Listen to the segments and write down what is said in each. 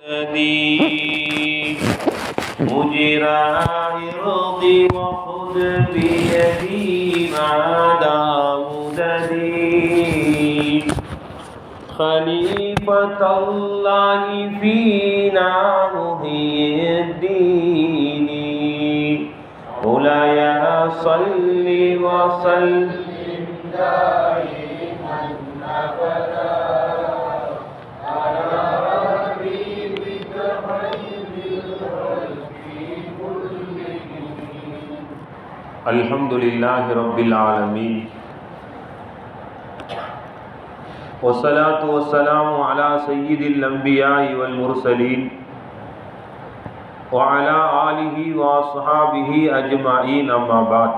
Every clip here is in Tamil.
الذي مجرى إرضي وخذ بيدي ما دام مددي خليفة الله فينا مهي الدين مولاي صل وسلم الحمد لله رب العالمين والصلاة والسلام على سيد الأنبياء والمرسلين وعلى آله وأصحابه أجمعين أما بعد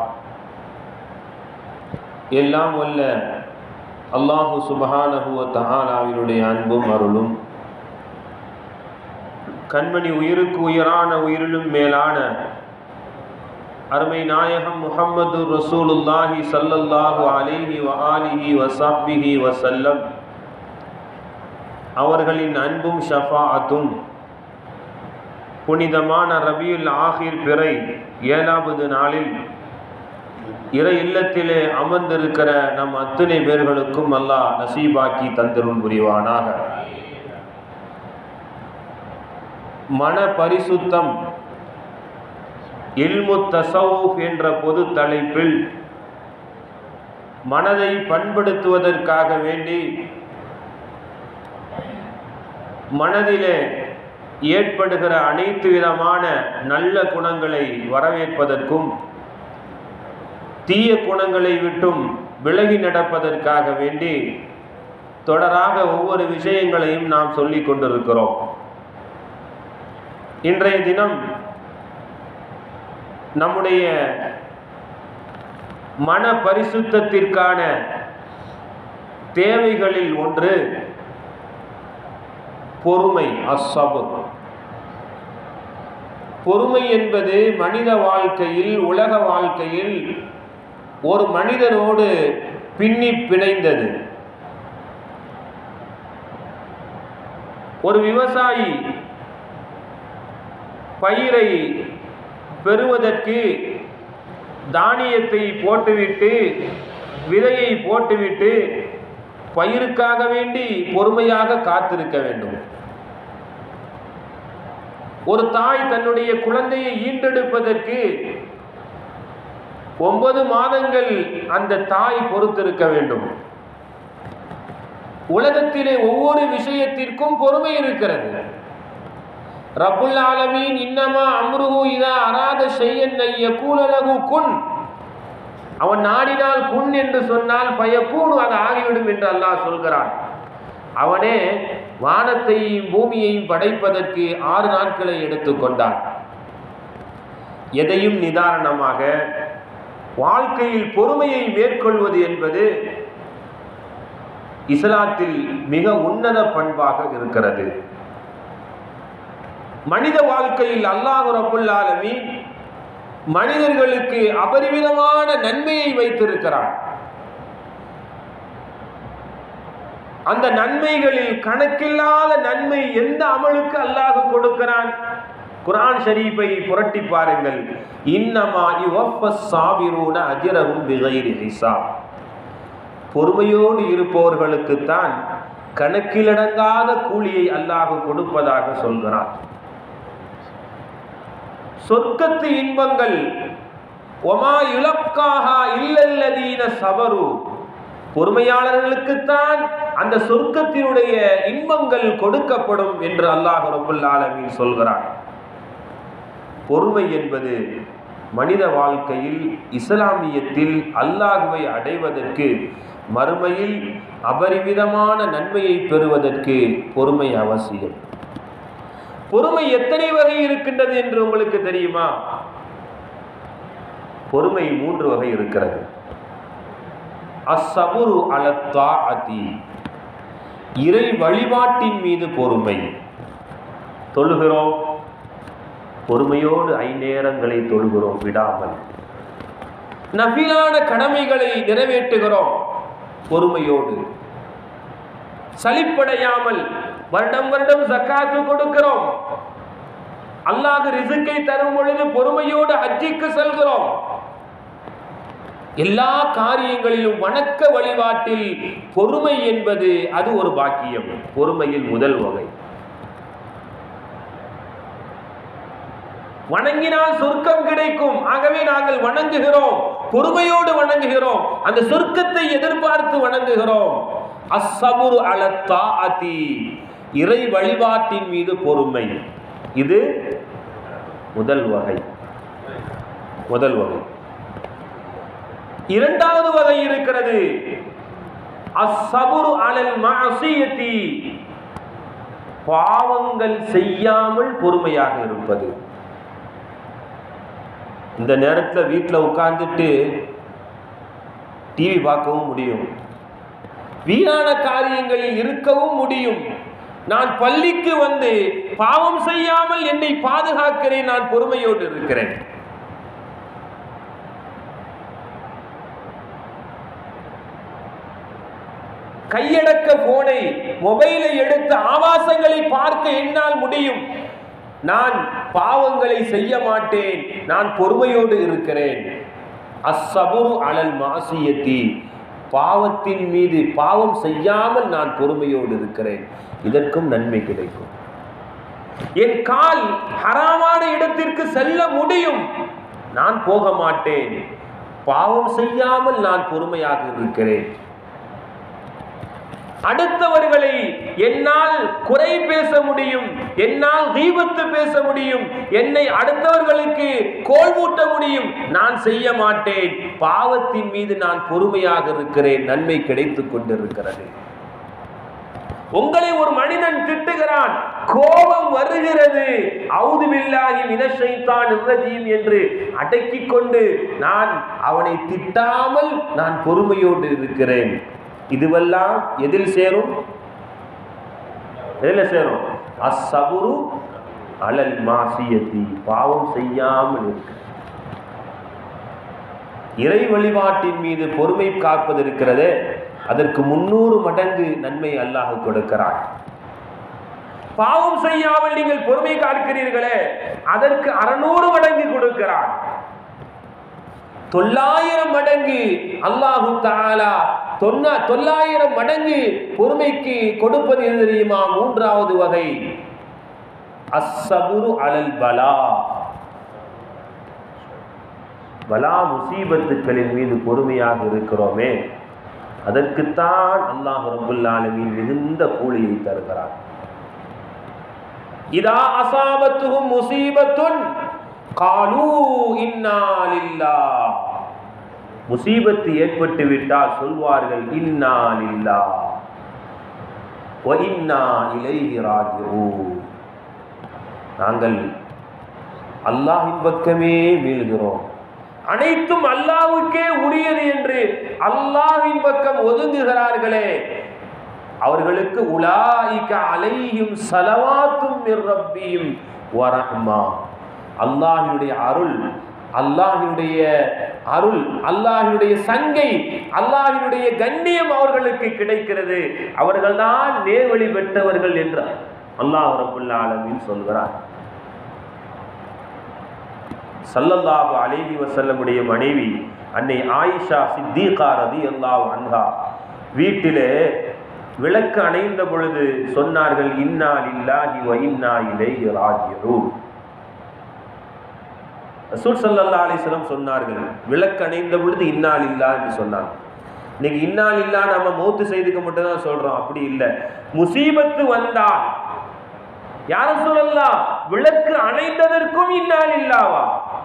எல்லாம் வல்ல அல்லாஹு சுபஹானஹு வ தஆலாவினுடைய அன்பும் அருளும் கண்மணி உயிருக்கு உயிரான உயிரிலும் மேலான அருமை நாயகம் முஹம்மது ரசூலுல்லாஹி ஸல்லல்லாஹு அலைஹி வ ஆலிஹி வ ஸஹ்பிஹி வஸல்லம் அவர்களின் அன்பும் ஷஃபாஅத்தும் புனிதமான ரபியுல் ஆஹிர் பிறை ஏழாவது நாளில் இறை இல்லத்திலே அமர்ந்திருக்கிற நம் அத்தனை பேர்களுக்கும் அல்லாஹ் நசீபாக்கி தந்திரும் புரிவானாக மன பரிசுத்தம் இல்மு தசவுஃப் என்ற பொது தலைப்பில் மனதை பண்படுத்துவதற்காக வேண்டி மனதிலே ஏற்படுகிற அனைத்து விதமான நல்ல குணங்களை வரவேற்பதற்கும் தீய குணங்களை விட்டும் விலகி நடப்பதற்காக வேண்டி தொடராக ஒவ்வொரு விஷயங்களையும் நாம் சொல்லிக் கொண்டிருக்கிறோம் இன்றைய தினம் நம்முடைய மன பரிசுத்தத்திற்கான தேவைகளில் ஒன்று பொறுமை அசபர் பொறுமை என்பது மனித வாழ்க்கையில் உலக வாழ்க்கையில் ஒரு மனிதனோடு பின்னி பிணைந்தது ஒரு விவசாயி பயிரை பெறுவதற்கு தானியத்தை போட்டுவிட்டு விதையை போட்டுவிட்டு பயிருக்காக வேண்டி பொறுமையாக காத்திருக்க வேண்டும் ஒரு தாய் தன்னுடைய குழந்தையை ஈண்டெடுப்பதற்கு ஒன்பது மாதங்கள் அந்த தாய் பொறுத்திருக்க வேண்டும் உலகத்திலே ஒவ்வொரு விஷயத்திற்கும் பொறுமை இருக்கிறது ரப்புல் ஆலமீன் இன்னமா அம்ருஹு இதா அராத ஷையன் யகூலலகு குன் அவன் நாடினால் குன் என்று சொன்னால் பயக்கூடு அது ஆகிவிடும் என்று அல்லாஹ் சொல்கிறான் அவனே வானத்தையும் பூமியையும் படைப்பதற்கு ஆறு நாட்களை எடுத்துக்கொண்டான் எதையும் நிதாரணமாக வாழ்க்கையில் பொறுமையை மேற்கொள்வது என்பது இஸ்லாத்தில் மிக உன்னத பண்பாக இருக்கிறது மனித வாழ்க்கையில் அல்லாஹு ரபுல் ஆலமீன் மனிதர்களுக்கு அபரிமிதமான நன்மையை வைத்திருக்கிறான் அந்த நன்மைகளில் கணக்கில்லாத நன்மை எந்த அமலுக்கு அல்லாஹ் கொடுக்கிறான் குரான் ஷரீஃபை புரட்டி பாருங்கள் இன்னமா யுவஃபஸ் சாபிரூன அஜரஹும் பிகைரி ஹிசாப் பொறுமையோடு இருப்பவர்களுக்குத்தான் கணக்கிலடங்காத கூலியை அல்லாஹ் கொடுப்பதாக சொல்கிறான் சொர்க்கத்து இன்பங்கள் ஒமா இலக்காகா இல்லல்லதீன சபரு பொறுமையாளர்களுக்குத்தான் அந்த சொர்க்கத்தினுடைய இன்பங்கள் கொடுக்கப்படும் என்று அல்லாஹ் ரபுல் ஆலமீன் சொல்கிறான் பொறுமை என்பது மனித வாழ்க்கையில் இஸ்லாமியத்தில் அல்லாஹுவை அடைவதற்கு மறுமையில் அபரிமிதமான நன்மையை பெறுவதற்கு பொறுமை அவசியம் பொறுமை எத்தனை வகை இருக்கின்றது என்று உங்களுக்கு தெரியுமா பொறுமை மூன்று வகை இருக்கிறது அசபுரு அலத்தா அதி இறை வழிபாட்டின் மீது பொறுமை தொழுகிறோம் பொறுமையோடு ஐநேரங்களை தொழுகிறோம் விடாமல் நபிலான கடமைகளை நிறைவேற்றுகிறோம் பொறுமையோடு சலிப்படையாமல் வருடம் வருடம் ஜக்காத்து கொடுக்கிறோம் அல்லாஹ் ரிசுக்கை தரும் பொழுது பொறுமையோடு ஹஜ்ஜிக்கு செல்கிறோம் எல்லா காரியங்களிலும் வணக்க வழிபாட்டில் பொறுமை என்பது அது ஒரு பாக்கியம் பொறுமையில் முதல் வகை வணங்கினால் சொர்க்கம் கிடைக்கும் ஆகவே நாங்கள் வணங்குகிறோம் பொறுமையோடு வணங்குகிறோம் அந்த சொர்க்கத்தை எதிர்பார்த்து வணங்குகிறோம் அஸ்ஸபுரு அலத்தா அதி இறை வழிபாட்டின் மீது பொறுமை இது முதல் வகை முதல் வகை இரண்டாவது வகை இருக்கிறது அஸ்ஸபுரு அலல் மஅசியதி பாவங்கள் செய்யாமல் பொறுமையாக இருப்பது இந்த நேரத்தில் வீட்டில் உட்கார்ந்துட்டு டிவி பார்க்கவும் முடியும் வீணான காரியங்களில் இருக்கவும் முடியும் நான் பள்ளிக்கு வந்து பாவம் செய்யாமல் என்னை பாதுகாக்கிறேன் நான் பொறுமையோடு இருக்கிறேன் கையடக்க போனை மொபைலை எடுத்து ஆபாசங்களை பார்க்க என்னால் முடியும் நான் பாவங்களை செய்ய மாட்டேன் நான் பொறுமையோடு இருக்கிறேன் அஸ்ஸபுரு அலல் மாசியத்தி பாவத்தின் மீது பாவம் செய்யாமல் நான் பொறுமையோடு இருக்கிறேன் இதற்கும் நன்மை கிடைக்கும் என் கால் ஹராமான இடத்திற்கு செல்ல முடியும் நான் போக மாட்டேன் பாவம் செய்யாமல் நான் பொறுமையாக இருக்கிறேன் அடுத்தவர்களை என்னால் குறை பேச முடியும் என்னால் தீபத்து பேச முடியும் என்னை அடுத்தவர்களுக்கு கோல் மூட்ட முடியும் நான் செய்ய மாட்டேன் பாவத்தின் மீது நான் பொறுமையாக இருக்கிறேன் நன்மை கிடைத்துக் கொண்டிருக்கிறது உங்களை ஒரு மனிதன் திட்டுகிறான் கோபம் வருகிறது அவுது பில்லாகி மினஷைத்தான் நிர்ரஜீம் என்று அடக்கிக் கொண்டு நான் அவனை திட்டாமல் நான் பொறுமையோடு இருக்கிறேன் இதுவெல்லாம் எதில் சேரும் எதில் சேரும் அசபுரு அலல் மாசியத்தி பாவம் செய்யாமல் இருக்க இறை வழிபாட்டின் மீது பொறுமை காப்பது இருக்கிறதே அதற்கு முன்னூறு மடங்கு நன்மை அல்லாஹ் கொடுக்கிறான் பாவம் செய்யாமல் நீங்கள் பொறுமை காக்கிறீர்களே அதற்கு அறுநூறு மடங்கு கொடுக்கிறான் தொள்ளாயிரம் மடங்கு அல்லாஹு தாலா தொன்னா தொள்ளாயிரம் மடங்கு பொறுமைக்கு கொடுப்பது எது தெரியுமா மூன்றாவது வகை அஸ்ஸபுரு அலல் பலா பலா முசீபத்துக்களின் மீது பொறுமையாக இருக்கிறோமே அதற்குத்தான் அல்லாஹ் ரபுல் ஆலமீன் மிகுந்த கூலியை தருகிறார் இதா அசாபத்துகும் முசீபத்துன் காலூ இன்னா லில்லாஹ் முசீபத்து ஏற்பட்டு விட்டால் சொல்வார்கள் இன்னா லில்லாஹ் வ இன்னா இலைஹி ராஜிஊன் நாங்கள் அல்லாஹ்வின் பக்கமே மீள்கிறோம் அனைத்தும் அல்லாஹ்வுக்கே உரியது என்று அல்லாஹ்வின் பக்கம் ஒதுங்குகிறார்களே அவர்களுக்கு உலாயிக அலைஹிம் சலவாத்தும் மிர் ரப்பியும் வரஹ்மா அல்லாஹினுடைய அருள் அல்லாஹினுடைய அருள் அல்லாஹினுடைய சங்கை அல்லாஹினுடைய கண்ணியம் அவர்களுக்கு கிடைக்கிறது அவர்கள்தான் நேர்வழி பெற்றவர்கள் என்று அல்லாஹ் ரபுல் ஆலமீன் சொல்கிறார் சல்லல்லாஹு அலைஹி வஸல்லமுடைய மனைவி அன்னை ஆயிஷா சித்தீகா ரதியல்லாஹு அன்ஹா வீட்டிலே விளக்கு அணைந்த பொழுது சொன்னார்கள் இன்னா லில்லாஹி வ இன்னா இலைஹி ராஜிஊன் ரசூல் சல்லல்லா அலிஸ்லம் சொன்னார்கள் விளக்கு அணைந்த பொழுது இன்னால் இல்லா என்று சொன்னாங்க இன்னைக்கு இன்னால் இல்லா நம்ம மூத்து செய்திக்கு மட்டும் தான் சொல்றோம் அப்படி இல்லை முசீபத்து வந்தால் யார சொல்லலாம் விளக்கு அணைந்ததற்கும் இன்னால் இல்லாவா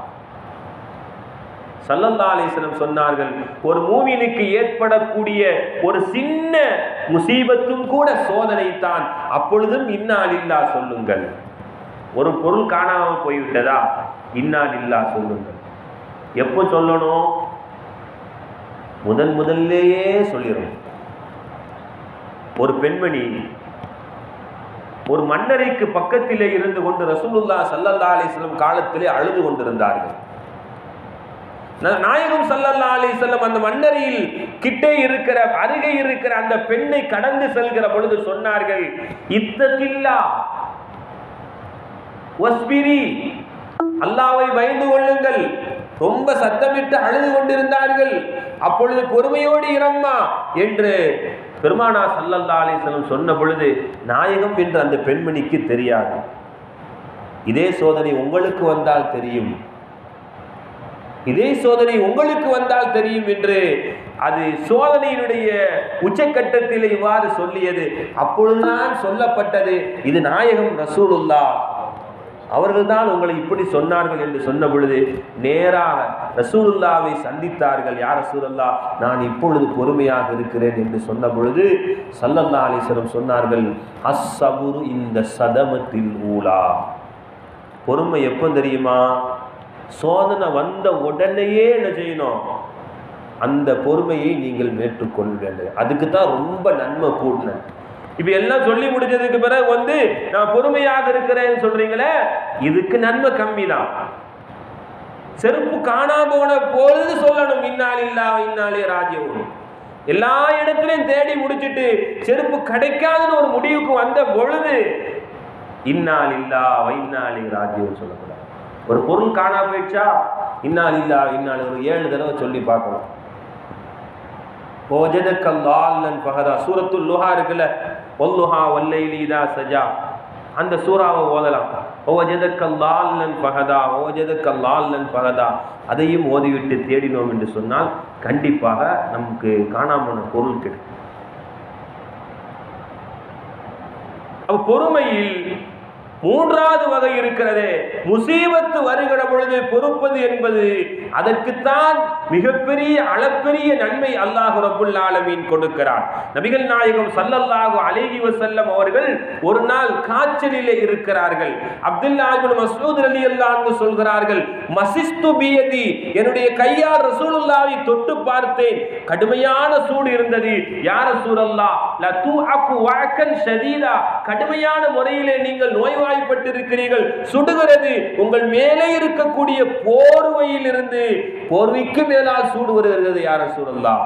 சல்லல்லா அலிஸ்லம் சொன்னார்கள் ஒரு மூமினுக்கு ஏற்படக்கூடிய ஒரு சின்ன முசீபத்தும் கூட சோதனை தான் அப்பொழுதும் இன்னால் இல்லா சொல்லுங்கள் ஒரு பொருள் காணாம போய்விட்டதா இன்னா இல்லா சொல்லுங்கள் எப்போ சொல்லணும் முதன் முதல்லேயே சொல்லிடும் ஒரு பெண்மணி ஒரு மன்னரைக்கு பக்கத்திலே இருந்து கொண்டு ரசூலுல்லா சல்லல்லா அலிஸ்லம் காலத்திலே அழுது கொண்டிருந்தார்கள் ந- நாயகம் ஸல்லல்லாஹு அலைஹி வஸல்லம் அந்த மன்னரையில் கிட்டே இருக்கிற அருகே இருக்கிற அந்த பெண்ணை கடந்து செல்கிற பொழுது சொன்னார்கள் இத்தகில்லா வஸ்பிரி அல்லாவை பயந்து கொள்ளுங்கள் ரொம்ப சத்தமிட்டு அழுது கொண்டிருந்தார்கள் அப்பொழுது பொறுமையோடு இரம்மா என்று பெருமானா சல்லல்லா அலிஸ்லம் சொன்ன பொழுது நாயகம் என்று அந்த பெண்மணிக்கு தெரியாது இதே சோதனை உங்களுக்கு வந்தால் தெரியும் இதே சோதனை உங்களுக்கு வந்தால் தெரியும் என்று அது சோதனையினுடைய உச்சக்கட்டத்தில் இவ்வாறு சொல்லியது அப்பொழுதுதான் சொல்லப்பட்டது இது நாயகம் ரசூலுல்லா அவர்கள்தான் உங்களை இப்படி சொன்னார்கள் என்று சொன்ன பொழுது நேராக ரசூலுல்லாவை சந்தித்தார்கள் யார் ரசூலுல்லா நான் இப்பொழுது பொறுமையாக இருக்கிறேன் என்று சொன்ன பொழுது சல்லல்லா அலிஸ்வரம் சொன்னார்கள் அஸ்ஸபுரு இந்த சதமத்தில் ஊலா பொறுமை எப்போ தெரியுமா சோதனை வந்த உடனேயே என்ன செய்யணும் அந்த பொறுமையை நீங்கள் மேற்றுக்கொள்ள வேண்டும் அதுக்கு தான் ரொம்ப நன்மை கூடின இப்ப எல்லாம் சொல்லி முடிஞ்சதுக்கு பிறகு வந்து நான் பொறுமையாக இருக்கிறேன்னு சொல்றீங்களே இதுக்கு நன்மை கம்மி தான் செருப்பு காணாம போன பொழுது சொல்லணும் இன்னால் இல்லா இன்னாலே ராஜ்யம் எல்லா இடத்துலையும் தேடி முடிச்சிட்டு செருப்பு கிடைக்காதுன்னு ஒரு முடிவுக்கு வந்த பொழுது இன்னால் இல்லா வைநாளி ராஜ்யம் சொல்லக்கூடாது ஒரு பொருள் காணா போயிடுச்சா இன்னால் இல்லா இன்னால் ஒரு ஏழு தடவை சொல்லி பார்க்கணும் ஓஜதக்கல்லால்லன் ஃபஹதா சூரத்துல் லுஹா இருக்குல்ல ஒல்லுஹா ஒல்லைலீதா சஜா அந்த சூறாவை ஓதலாம் ஓஜதக்கல்லால்லன் ஃபஹதா ஓஜதக்கல்லால்லன் ஃபஹதா அதையும் ஓதிவிட்டு தேடினோம் என்று சொன்னால் கண்டிப்பாக நமக்கு காணாமன பொருள் கிடைக்கும் அப்ப பொறுமையில் மூன்றாவது வகை இருக்கிறதே முசீபத்து வருகிற பொழுது பொறுப்பது என்பது அதற்குத்தான் மிகப்பெரிய அளப்பெரிய நன்மை அல்லாஹ் ரப்புல் ஆலமீன் கொடுக்கிறார் நபிகள் நாயகம் ஸல்லல்லாஹு அலைஹி வஸல்லம் அவர்கள் ஒரு நாள் காய்ச்சலிலே இருக்கிறார்கள் அப்துல்லா இப்னு மஸ்ஊத் ரலியல்லாஹு அன்ஹு சொல்கிறார்கள் மசிஸ்து பியதி என்னுடைய கையால் ரசூலுல்லாவை தொட்டு பார்த்தேன் கடுமையான சூடு இருந்தது யார் ரசூலல்லாஹ் ல தூஅகு வஅக்கன் ஷதீதா கடுமையான முறையிலே நீங்கள் நோய்வாய்ப்பட்டிருக்கிறீர்கள் சுடுகிறது உங்கள் மேலே இருக்கக்கூடிய போர்வையில் இருந்து போர்வைக்கு மேலால் சூடு வருகிறது யார் ரசூலல்லாஹ்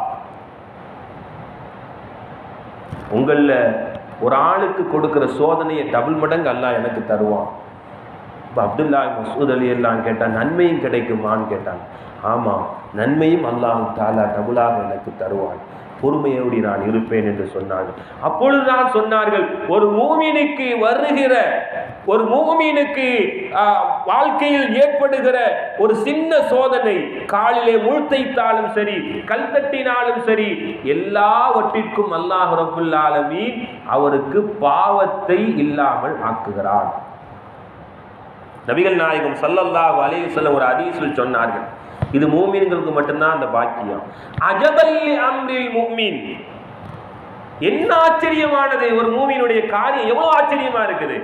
உங்கள ஒரு ஆளுக்கு கொடுக்கிற சோதனையை டபுள் மடங்கு அல்லாஹ் எனக்கு தருவான் இப்போ அப்துல்லா மசூத் அலி எல்லாம் கேட்டான் நன்மையும் கிடைக்குமான்னு கேட்டான் ஆமாம் நன்மையும் அல்லாஹ் தாலா டபுளாக எனக்கு தருவான் பொறுமையோடு நான் இருப்பேன் என்று சொன்னார்கள் அப்பொழுதுதான் சொன்னார்கள் ஒரு மூமினுக்கு வருகிற ஒரு மூமினுக்கு ஆ, வாழ்க்கையில் ஏற்படுகிற ஒரு சின்ன சோதனை காலிலே முள் தைத்தாலும் சரி கல் தட்டினாலும் சரி எல்லாவற்றிற்கும் அல்லாஹ் ரபுல் ஆலமீன் அவருக்கு பாவத்தை இல்லாமல் ஆக்குகிறான் நபிகள் நாயகம் ஸல்லல்லாஹு அலைஹி வஸல்லம் ஒரு ஹதீஸில் சொன்னார்கள் இது மூமின்களுக்கு மட்டும்தான் அந்த பாக்கியம் அஜபல்லி அம்ரில் முஃமின் என்ன ஆச்சரியமானது ஒரு மூமியினுடைய காரியம் எவ்வளவு ஆச்சரியமா இருக்குது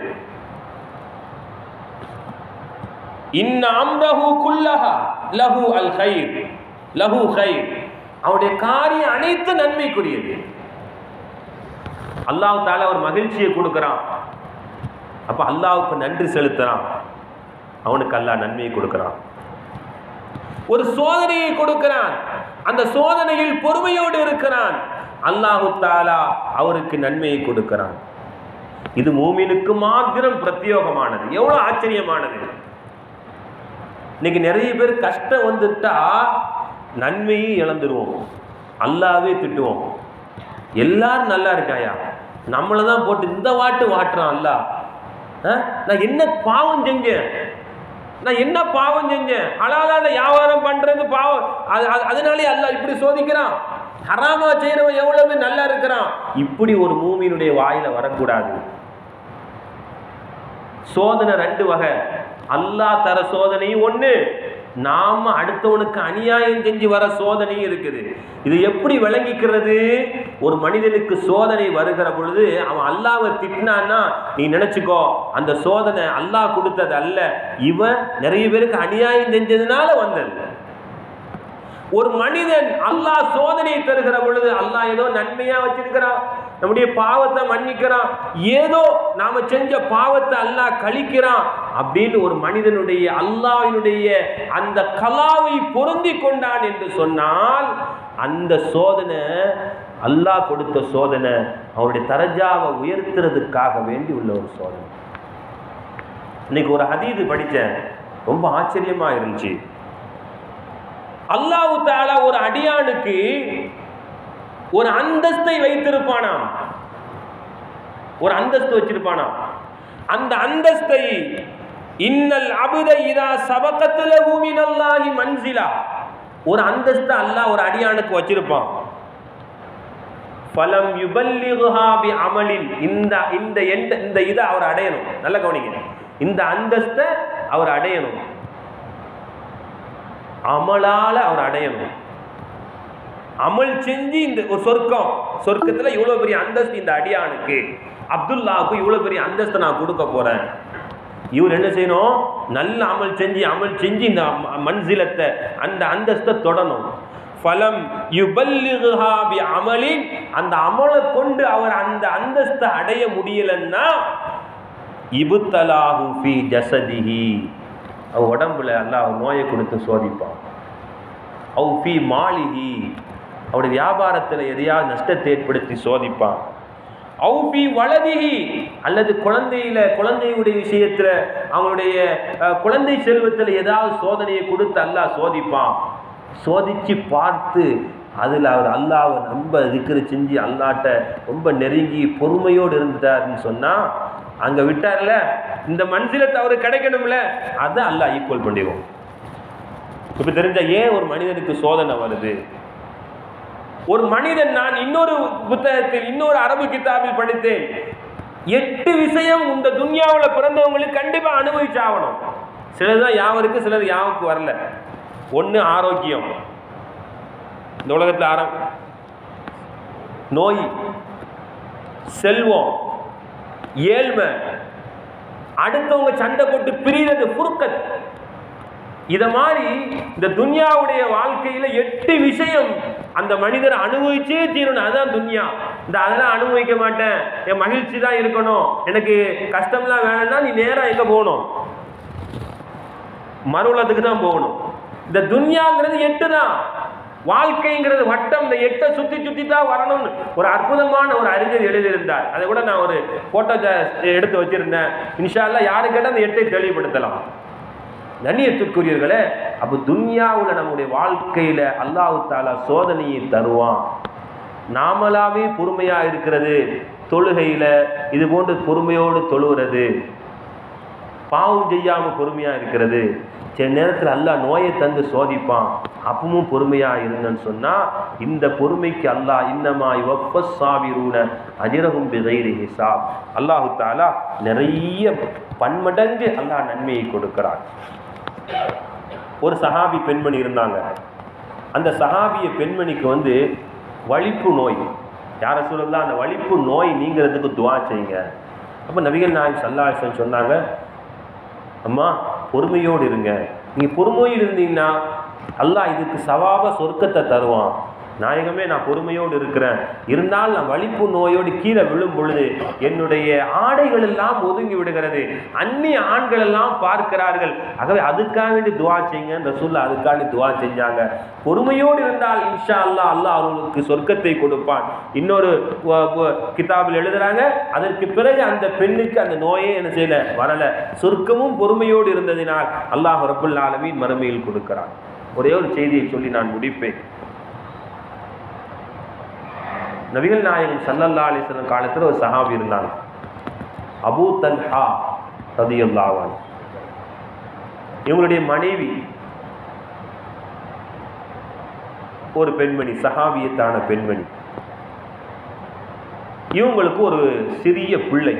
இன்ன அம்ரஹு குல்லஹா லஹு அல் கைர் லஹு கைர் அவனுடைய காரியம் அனைத்து நன்மைக்குரியது அல்லாஹ் தால ஒரு மகிழ்ச்சியை கொடுக்கறான் அப்ப அல்லாஹ்வுக்கு நன்றி செலுத்துறான் அவனுக்கு அல்லாஹ் நன்மையை கொடுக்கறான் ஒரு சோதனையை கொடுக்கிறான் அந்த சோதனையில் பொறுமையோடு இருக்கிறான் அல்லாஹு தாலா அவருக்கு நன்மையை கொடுக்கிறான் இது மூமினுக்கு மாத்திரம் பிரத்யோகமானது எவ்வளவு ஆச்சரியமானது இன்னைக்கு நிறைய பேர் கஷ்டம் வந்துட்டா நன்மையை இழந்துருவோம் அல்லாவே திட்டுவோம் எல்லாரும் நல்லா இருக்காயா நம்மளை தான் போட்டு இந்த வாட்டு வாட்டுறான் அல்லா நான் என்ன பாவம் செஞ்சேன் நான் என்ன பாவம் செஞ்சேன் ஹலாலான வியாபாரம் பண்றது பாவம் அது அது- அதனாலே அல்லாஹ் இப்படி சோதிக்கிறான் ஹராமா செய்யறவன் எவ்வளவு நல்லா இருக்கிறான் இப்படி ஒரு மூமியினுடைய வாயில வரக்கூடாது சோதனை ரெண்டு வகை அல்லாஹ் தர சோதனையும் ஒண்ணு நாம அடுத்தவனுக்கு அநியாயம் செஞ்சு வர சோதனையும் இருக்குது இது எப்படி விளங்கிக்கிறது ஒரு மனிதனுக்கு சோதனை வருகிற பொழுது அவன் அல்லாவை திட்டினான்னா நீ நினைச்சுக்கோ அந்த சோதனை அல்லாஹ் கொடுத்தது அல்ல இவன் நிறைய பேருக்கு அநியாயம் செஞ்சதுனால வந்தது ஒரு மனிதன் அல்லாஹ் சோதனை தருகிற பொழுது அல்லாஹ் ஏதோ நன்மையா வச்சிருக்கிறான் நம்முடைய பாவத்தை மன்னிக்கிறான் ஏதோ நாம செஞ்ச பாவத்தை அல்லாஹ் கழிக்கிறான் அப்படின்னு ஒரு மனிதனுடைய அல்லாஹ்வினுடைய அந்த கலாவை பொருந்தி கொண்டான் என்று சொன்னால் அந்த சோதனை அல்லாஹ் கொடுத்த சோதனை அவருடைய தரஜாவை உயர்த்துறதுக்காக வேண்டி உள்ள ஒரு சோதனை இன்னைக்கு ஒரு ஹதீது படித்தேன் ரொம்ப ஆச்சரியமா இருந்துச்சு அல்லாஹு தாலா ஒரு அடியானுக்கு ஒரு அந்தஸ்தை வைத்திருப்பானாம் ஒரு அந்தஸ்து வச்சிருப்பானாம் அந்த அந்தஸ்தை இன்னல் அபுத இதா சபக்கத்துல பூமினல்லாஹி மன்சிலா ஒரு அந்தஸ்தை அல்லாஹ் ஒரு அடியானுக்கு வச்சிருப்பான் ஃபலம் யுபல்லிகுஹா பி அமலின் இந்த இந்த எந்த இந்த இதை அவர் அடையணும் நல்ல கவனிங்க இந்த அந்தஸ்தை அவர் அடையணும் அமலால அவர் அடையணும் அமல் செஞ்சு இந்த ஒரு சொர்க்கம் சொர்க்கத்துல இவ்வளவு பெரிய அந்தஸ்து இந்த அடியானுக்கு அப்துல்லாவுக்கு இவ்வளவு பெரிய அந்தஸ்தை நான் கொடுக்க போறேன் இவர் என்ன செய்யணும் நல்ல அமல் செஞ்சு அமல் செஞ்சு இந்த ம- மன்சிலத்தை அந்த அந்தஸ்தை தொடணும் ஃபலம் யுபல்லிகுஹா பி அமலின் அந்த அமலை கொண்டு அவர் அந்த அந்தஸ்தை அடைய முடியலன்னா இபுத்தலாஹு ஃபி ஜசதிஹி அவன் உடம்புல அல்லாஹ் நோயை கொடுத்து சோதிப்பான் அவ் ஃபி மாளிகி அவருடைய வியாபாரத்தில் எதையாவது நஷ்டத்தை ஏற்படுத்தி சோதிப்பான் அவு ஃபி வலதிஹி அல்லது குழந்தையில குழந்தையுடைய விஷயத்துல அவங்களுடைய அஹ், குழந்தை செல்வத்தில் ஏதாவது சோதனையை கொடுத்து அல்லாஹ் சோதிப்பான் சோதிச்சு பார்த்து அதில் அவர் அல்லாவை நம்ப இருக்கிற செஞ்சு அல்லாட்ட ரொம்ப நெருங்கி பொறுமையோடு இருந்துட்டாருன்னு சொன்னா அங்க விட்டார்ல இந்த மனசிலத்தை அவருக்கு கிடைக்கணும்ல அதை அல்லாஹ் ஈக்குவல் பண்ணிடுவோம் இப்ப தெரிஞ்ச ஏன் ஒரு மனிதனுக்கு சோதனை வருது ஒரு மனிதன் நான் இன்னொரு புத்தகத்தில் இன்னொரு அரபு கிதாபில் படித்தேன் எட்டு விஷயம் இந்த துன்யாவில் பிறந்தவங்களுக்கு கண்டிப்பா அனுபவிச்சாகணும் சிலதுதான் யாவருக்கு சிலது யாவுக்கு வரல ஒண்ணு ஆரோக்கியம் இந்த உலகத்தில் ஆரம் நோய் செல்வம் ஏழ்மை அடுத்தவங்க சண்டை போட்டு பிரிகிறது புருக்கத் இத மாதிரி இந்த துன்யாவுடைய வாழ்க்கையில எட்டு விஷயம் அந்த மனிதர் அனுபவிச்சே தீரணும் அதுதான் துன்யா இந்த அதெல்லாம் அனுபவிக்க மாட்டேன் என் மகிழ்ச்சி தான் இருக்கணும் எனக்கு கஷ்டம்லாம் வேணும்னா நீ நேரா எங்க போகணும் மறுவுலத்துக்கு தான் போகணும் இந்த துன்யாங்கிறது எட்டு தான் வாழ்க்கைங்கிறது வட்டம் இந்த எட்டை சுத்தி சுத்தி தான் வரணும்னு ஒரு அற்புதமான ஒரு அறிஞர் எழுதியிருந்தார் அதை கூட நான் ஒரு போட்டோ எடுத்து வச்சிருந்தேன் இன்ஷா அல்லாஹ் யாரு கேட்டால் அந்த எட்டை தெளிவுபடுத்தலாம் கண்ணியத்திற்குரியவர்களே அப்போ துன்யாவில் நம்முடைய வாழ்க்கையில அல்லாஹு தாலா சோதனையை தருவான் நாமளாவே பொறுமையா இருக்கிறது தொழுகையில இது போன்று பொறுமையோடு தொழுகிறது பாவம் செய்யாம பொறுமையா இருக்கிறது சில நேரத்தில் அல்லாஹ் நோயை தந்து சோதிப்பான் அப்பவும் பொறுமையா இருங்கன்னு சொன்னா இந்த பொறுமைக்கு அல்லாஹ் இன்னமா இவப்பஸ் சாவிரூன அஜிரகும் பிகைரி ஹிசாப் அல்லாஹு தாலா நிறைய பன்மடங்கு அல்லாஹ் நன்மையை கொடுக்கிறான் ஒரு சஹாபி பெண்மணி இருந்தாங்க அந்த சஹாபிய பெண்மணிக்கு வந்து வலிப்பு நோய் யார சொல்லலாம் அந்த வலிப்பு நோய் நீங்கிறதுக்கு துவா செய்யுங்க அப்போ நபிகள் நாயகம் சல்லாஹன் சொன்னாங்க அம்மா பொறுமையோடு இருங்க நீங்கள் பொறுமையோடு இருந்தீங்கன்னா அல்லாஹ் இதுக்கு சவாப சொர்க்கத்தை தருவான் நாயகமே நான் பொறுமையோடு இருக்கிறேன் இருந்தால் நான் வலிப்பு நோயோடு கீழே விழும் பொழுது என்னுடைய ஆடைகள் எல்லாம் ஒதுங்கி விடுகிறது அந்நிய ஆண்கள் எல்லாம் பார்க்கிறார்கள் ஆகவே அதுக்காக வேண்டி துவா செய்யுங்க ரசூல்லா அதுக்காண்டி துவா செஞ்சாங்க பொறுமையோடு இருந்தால் இன்ஷா அல்லாஹ் அல்லாஹ் அவர்களுக்கு சொர்க்கத்தை கொடுப்பான் இன்னொரு வ- வ- கிதாபில் எழுதுறாங்க அதற்கு பிறகு அந்த பெண்ணுக்கு அந்த நோயே என்ன செய்யல வரல சொர்க்கமும் பொறுமையோடு இருந்ததினால் அல்லாஹ் ரபுல் ஆலமீன் மறுமையில் கொடுக்கிறான் ஒரே ஒரு செய்தியை சொல்லி நான் முடிப்பேன் நபிகள் நாயகம் சல்லல்லா அலிஸ்லம் காலத்தில் ஒரு சஹாபி இருந்தாங்க அபூ தல்ஹா ரதியுல்லாவான் இவங்களுடைய மனைவி ஒரு பெண்மணி சஹாபியத்தான பெண்மணி இவங்களுக்கு ஒரு சிறிய பிள்ளை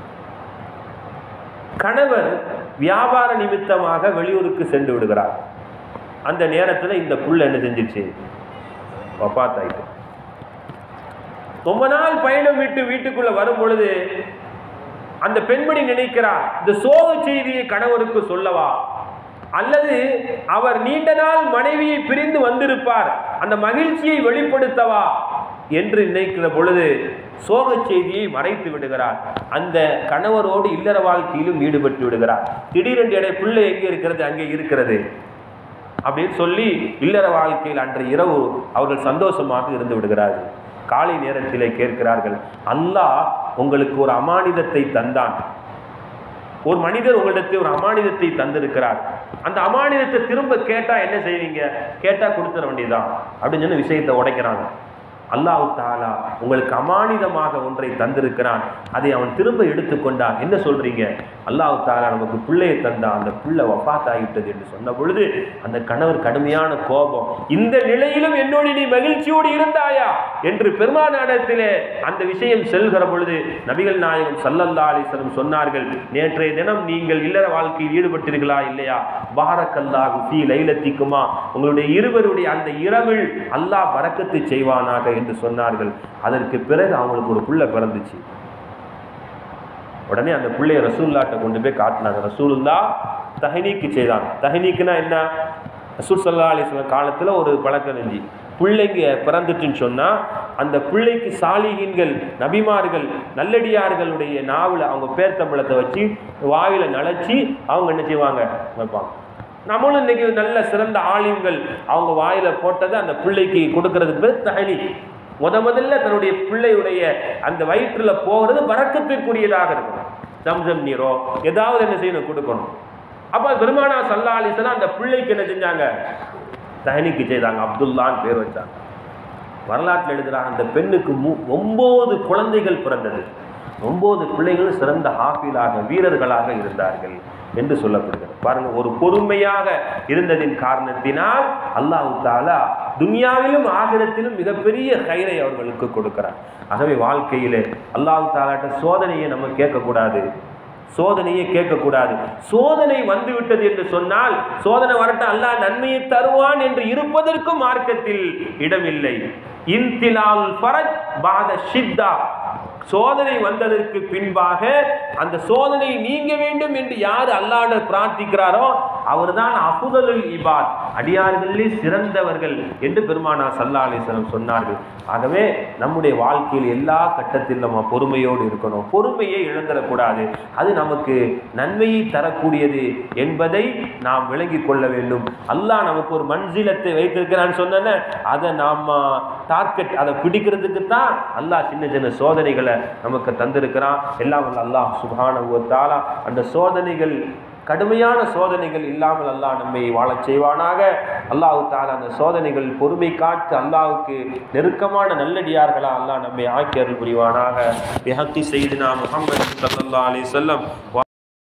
கணவர் வியாபார நிமித்தமாக வெளியூருக்கு சென்று விடுகிறார் அந்த நேரத்தில் இந்த புள்ள என்ன செஞ்சிருச்சு வப்பாத்தாயிட்டு ரொம்ப நாள் பயணம் விட்டு வீட்டுக்குள்ள வரும் பொழுது அந்த பெண்மணி நினைக்கிறார் இந்த சோக செய்தியை கணவருக்கு சொல்லவா அல்லது அவர் நீண்ட நாள் மனைவியை பிரிந்து வந்திருப்பார் அந்த மகிழ்ச்சியை வெளிப்படுத்தவா என்று நினைக்கிற பொழுது சோகச் செய்தியை மறைத்து விடுகிறார் அந்த கணவரோடு இல்லற வாழ்க்கையிலும் ஈடுபட்டு விடுகிறார் திடீரென்று இடை பிள்ளை எங்கே இருக்கிறது அங்கே இருக்கிறது அப்படின்னு சொல்லி இல்லற வாழ்க்கையில் அன்று இரவு அவர்கள் சந்தோஷமாக இருந்து விடுகிறார்கள் காலை நேரத்திலே கேட்கிறார்கள் அல்லாஹ் உங்களுக்கு ஒரு அமானிதத்தை தந்தான் ஒரு மனிதர் உங்களிடத்தில் ஒரு அமானிதத்தை தந்திருக்கிறார் அந்த அமானிதத்தை திரும்ப கேட்டா என்ன செய்வீங்க கேட்டா கொடுத்துட வேண்டியதுதான் அப்படின்னு சொல்லி விஷயத்தை உடைக்கிறாங்க அல்லாஹ் தாலா உங்களுக்கு அமானிதமாக ஒன்றை தந்திருக்கிறான் அதை அவன் திரும்ப எடுத்துக்கொண்டான் என்ன சொல்றீங்க அல்லாஹ் தாலா நமக்கு பிள்ளையை தந்தான் அந்த பிள்ளை வஃபாத் ஆகிட்டது என்று சொன்ன பொழுது அந்த கணவர் கடுமையான கோபம் இந்த நிலையிலும் என்னோடு நீ மகிழ்ச்சியோடு இருந்தாயா என்று பெருமானாடத்திலே அந்த விஷயம் செல்கிற பொழுது நபிகள் நாயகம் சல்லல்லா அலிஸ்லம் சொன்னார்கள் நேற்றைய தினம் நீங்கள் இல்லற வாழ்க்கையில் ஈடுபட்டீர்களா இல்லையா பாரக்கல்லாஹு ஃபீ லைலத்திக்குமா உங்களுடைய இருவருடைய அந்த இரவில் அல்லாஹ் பரக்கத்து செய்வானாக என்று சொன்னார்கள் அதற்கு பிறகு அவங்களுக்கு ஒரு புள்ள பிறந்துச்சு உடனே அந்த பிள்ளைய ரசூல்லாட்ட கொண்டு போய் காட்டினாங்க ரசூலுல்லா தஹனீக்கு செய்தாங்க தஹனீக்குனா என்ன ரசூல் சல்லா அலிஸ்லாம் காலத்தில் ஒரு பழக்கம் நெஞ்சு பிள்ளைங்க பிறந்துச்சுன்னு சொன்னால் அந்த பிள்ளைக்கு சாலிகின்கள் நபிமார்கள் நல்லடியார்களுடைய நாவில் அவங்க பேர் தமிழத்தை வச்சு வாயில நனைச்சி அவங்க என்ன செய்வாங்க வைப்பாங்க நம்மளும் இன்னைக்கு நல்ல சிறந்த ஆலிம்கள் அவங்க வாயில போட்டதை அந்த பிள்ளைக்கு கொடுக்கறதுக்கு பேர் தஹனி முத முதல்ல தன்னுடைய பிள்ளையுடைய அந்த வயிற்றுல போகிறது வரக்கத்திற்குரியதாக இருக்கணும் ஜம்சம் நீரோ ஏதாவது என்ன செய்யணும் கொடுக்கணும் அப்ப பெருமானா சல்லா அலிசலாம் அந்த பிள்ளைக்கு என்ன செஞ்சாங்க தஹனிக்கு செய்தாங்க அப்துல்லான்னு பேர் வச்சாங்க வரலாற்றில் எழுதுறாங்க அந்த பெண்ணுக்கு மு ஒன்பது குழந்தைகள் பிறந்தது ஒன்பது பிள்ளைகள் சிறந்த ஹாஃபிலாக வீரர்களாக இருந்தார்கள் என்று சொல்லப்படுகிறது பாருங்க ஒரு பொறுமையாக இருந்ததின் காரணத்தினால் அல்லாஹு தாலா துனியாவிலும் ஆகிரத்திலும் மிகப்பெரிய கயிறை அவர்களுக்கு கொடுக்கிறார் ஆகவே வாழ்க்கையிலே அல்லாஹு தாலாட்ட சோதனையை நம்ம கேட்கக்கூடாது சோதனையை கேட்கக்கூடாது சோதனை வந்து விட்டது என்று சொன்னால் சோதனை வரட்டும் அல்லாஹ் நன்மையை தருவான் என்று இருப்பதற்கும் மார்க்கத்தில் இடமில்லை இன்திலால் ஃபரஜ் பாத ஷித்தா சோதனை வந்ததற்கு பின்பாக அந்த சோதனை நீங்க வேண்டும் என்று யார் அல்லாட பிரார்த்திக்கிறாரோ அவர்தான் அபுதலுல் இபாத் அடியார்களிலே சிறந்தவர்கள் என்று பெருமானா சல்லா அலிஸ்லம் சொன்னார்கள் ஆகவே நம்முடைய வாழ்க்கையில் எல்லா கட்டத்திலும் நம்ம பொறுமையோடு இருக்கணும் பொறுமையை இழந்துடக்கூடாது அது நமக்கு நன்மையை தரக்கூடியது என்பதை நாம் விளங்கிக் கொள்ள வேண்டும் அல்லாஹ் நமக்கு ஒரு மண்சிலத்தை வைத்திருக்கிறான்னு சொன்ன அதை நாம் டார்கெட் அதை பிடிக்கிறதுக்கு தான் அல்லாஹ் சின்ன சின்ன சோதனைகளை நமக்கு தந்திருக்கிறான் எல்லாம் வல்ல அல்லாஹ் சுபான தாலா அந்த சோதனைகள் கடுமையான சோதனைகள் இல்லாமல் அல்லாஹ் நம்மை வாழச் செய்வானாக அல்லாஹு தாலா அந்த சோதனைகள் பொறுமை காத்து அல்லாஹுக்கு நெருக்கமான நல்லடியார்களா அல்லாஹ் நம்மை ஆக்கி அருள் புரிவானாக பிஹக்கி செய்தினா முகமது சல்லா அலி சொல்லம்